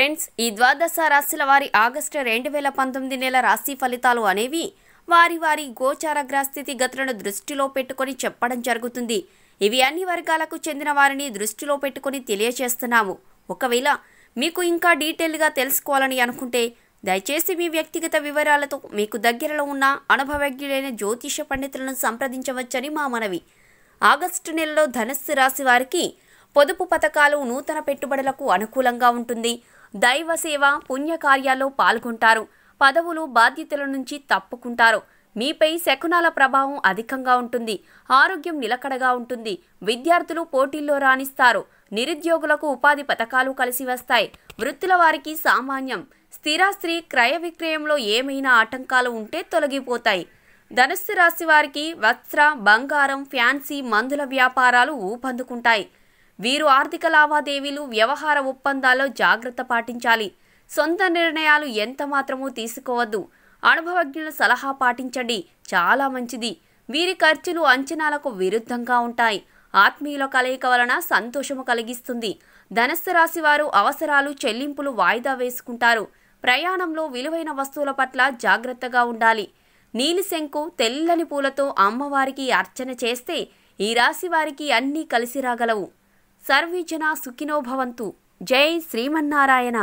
friends ఈ ద్వాదశ రాశుల వారి ఆగస్టు రెండు వేల పంతొమ్మిది నెల రాశి ఫలితాలు అనేవి వారి వారి గోచార గ్రహస్థితి గతులను దృష్టిలో పెట్టుకొని చెప్పడం జరుగుతుంది ఇవి అన్ని వర్గాలకు చెందిన వారిని దృష్టిలో పెట్టుకొని తెలియచేస్తున్నాము ఒకవేళ మీకు ఇంకా డీటెయిల్గా తెలుసుకోవాలని అనుకుంటే దయచేసి మీ వ్యక్తిగత వివరాలతో మీకు దగ్గరలో ఉన్న అనుభవజ్ఞులైన జ్యోతిష పండితులను సంప్రదించవచ్చని మా మనవి ఆగస్టు నెలలో ధనస్సు రాశి వారికి పొదుపు పథకాలు నూతన పెట్టుబడులకు అనుకూలంగా ఉంటుంది దైవ సేవ పుణ్యకార్యాల్లో పాల్గొంటారు పదవులు బాధ్యతల నుంచి తప్పుకుంటారు మీపై శకునాల ప్రభావం అధికంగా ఉంటుంది ఆరోగ్యం నిలకడగా ఉంటుంది విద్యార్థులు పోటీల్లో రాణిస్తారు నిరుద్యోగులకు ఉపాధి పథకాలు కలిసి వస్తాయి వృత్తుల వారికి సామాన్యం స్థిరాస్త్రీ క్రయ విక్రయంలో ఏమైనా ఆటంకాలు ఉంటే తొలగిపోతాయి ధనుస్సు రాశి వారికి వస్త్ర బంగారం ఫ్యాన్సీ మందుల వ్యాపారాలు ఊపందుకుంటాయి వీరు ఆర్థిక లావాదేవీలు వ్యవహార ఒప్పందాల్లో జాగ్రత్త పాటించాలి సొంత నిర్ణయాలు ఎంత మాత్రమూ తీసుకోవద్దు అనుభవజ్ఞుల సలహా పాటించండి చాలా మంచిది వీరి ఖర్చులు అంచనాలకు విరుద్ధంగా ఉంటాయి ఆత్మీయుల కలయిక వలన సంతోషము కలిగిస్తుంది ధనస్సు రాశి వారు అవసరాలు చెల్లింపులు వాయిదా వేసుకుంటారు ప్రయాణంలో విలువైన వస్తువుల పట్ల జాగ్రత్తగా ఉండాలి నీలిశంకు తెల్లని పూలతో అమ్మవారికి అర్చన చేస్తే ఈ రాశి వారికి అన్నీ కలిసి రాగలవు సర్వీజన సుఖినో భవంతు జై శ్రీమన్నారాయణ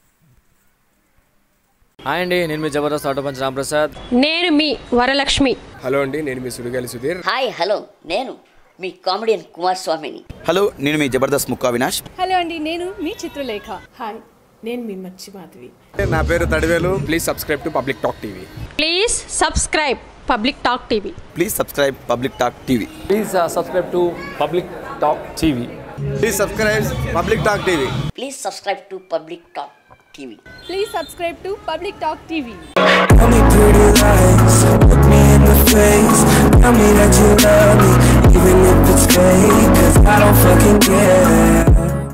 హాయ్ అండి నేను మీ జబర్దస్త్ ఆటో పంచ్ రాంప్రసాద్ నేను మీ వరలక్ష్మి హలో అండి నేను మీ సుడిగాలి సుధీర్ హాయ్ హలో నేను మీ కామెడియన్ కుమార్ స్వామిని హలో నేను మీ జబర్దస్త్ ముక్కా వినాష్ హలో అండి నేను మీ చిత్రలేఖ హాయ్ నేను మీ మచ్చి మాధవి నా పేరు Thadivelu please subscribe to public talk TV please subscribe public talk TV please subscribe public talk TV please subscribe to public talk TV please subscribe public talk TV please subscribe to public talk TV please subscribe to public talk TV Tell me pretty lies, look me in the face Tell me that you love me, even if it's fake Cause I don't fucking care